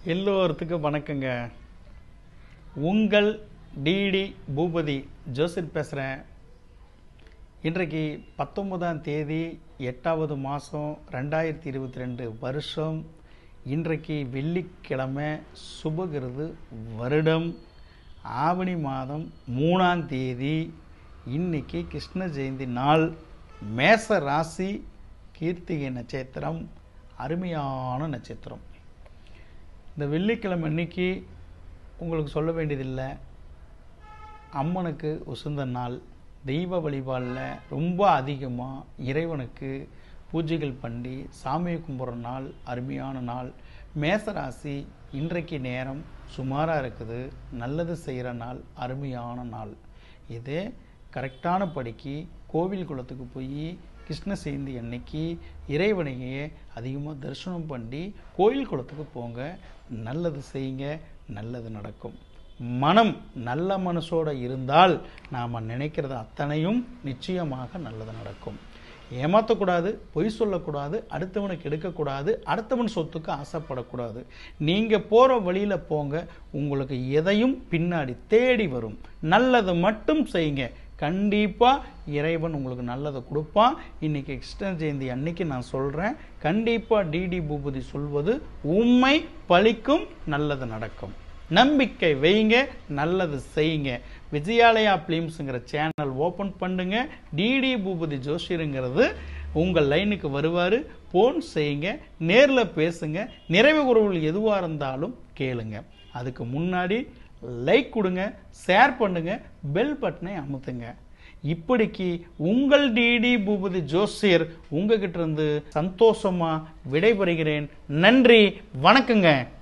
எல்லோருத்துக்கும் வணக்கங்க உங்கள் டிடி பூபதி ஜோசிப் பேசுகிறேன் இன்றைக்கு பத்தொன்பதாம் தேதி எட்டாவது மாதம் ரெண்டாயிரத்தி இருபத்தி ரெண்டு வருஷம் இன்றைக்கு வெள்ளிக்கிழமை சுபகிருது வருடம் ஆவணி மாதம் மூணாம் தேதி இன்னைக்கு கிருஷ்ண ஜெயந்தி நாள் மேச ராசி கீர்த்திகை நட்சத்திரம் அருமையான நட்சத்திரம் இந்த வெள்ளிக்கிழமை அன்னைக்கு உங்களுக்கு சொல்ல வேண்டியதில்லை அம்மனுக்கு உசுந்த நாள் தெய்வ வழிபாடில் ரொம்ப அதிகமாக இறைவனுக்கு பூஜைகள் பண்ணி சாமியை கும்பிட்ற நாள் அருமையான நாள் மேசராசி இன்றைக்கு நேரம் சுமாராக இருக்குது நல்லது செய்கிற நாள் அருமையான நாள் இது கரெக்டான படிக்கு கோவில் குளத்துக்கு போய் கிருஷ்ண ஜெயந்தி அன்னைக்கு இறைவனையே அதிகமாக தரிசனம் பண்ணி கோயில் குளத்துக்கு போங்க நல்லது செய்யுங்க நல்லது நடக்கும் மனம் நல்ல மனசோட இருந்தால் நாம் நினைக்கிறது அத்தனையும் நிச்சயமாக நல்லது நடக்கும் ஏமாற்றக்கூடாது பொய் சொல்லக்கூடாது அடுத்தவனுக்கு எடுக்கக்கூடாது அடுத்தவன் சொத்துக்கு ஆசைப்படக்கூடாது நீங்கள் போகிற வழியில் போங்க உங்களுக்கு எதையும் பின்னாடி தேடி வரும் நல்லது மட்டும் செய்யுங்க கண்டிப்பாக இறைவன் உங்களுக்கு நல்லதை கொடுப்பான் இன்னைக்கு கிருஷ்ண ஜெயந்தி அன்னைக்கு நான் சொல்கிறேன் கண்டிப்பாக டிடி பூபதி சொல்வது உண்மை பழிக்கும் நல்லது நடக்கும் நம்பிக்கை வைங்க நல்லது செய்யுங்க விஜயாலயா பிலிம்ஸுங்கிற சேனல் ஓப்பன் பண்ணுங்க டிடி பூபதி ஜோஷியருங்கிறது உங்கள் லைனுக்கு வருவார் ஃபோன் செய்யுங்க நேரில் பேசுங்க நிறைவு குறவுகள் எதுவாக இருந்தாலும் கேளுங்க அதுக்கு முன்னாடி லைக் கொடுங்க ஷேர் பண்ணுங்க பெல் பட்டனை அமுத்துங்க இப்படிக்கு உங்கள் டிடி பூபதி ஜோசியர் உங்ககிட்ட இருந்து சந்தோஷமா விடைபெறுகிறேன் நன்றி வணக்கங்க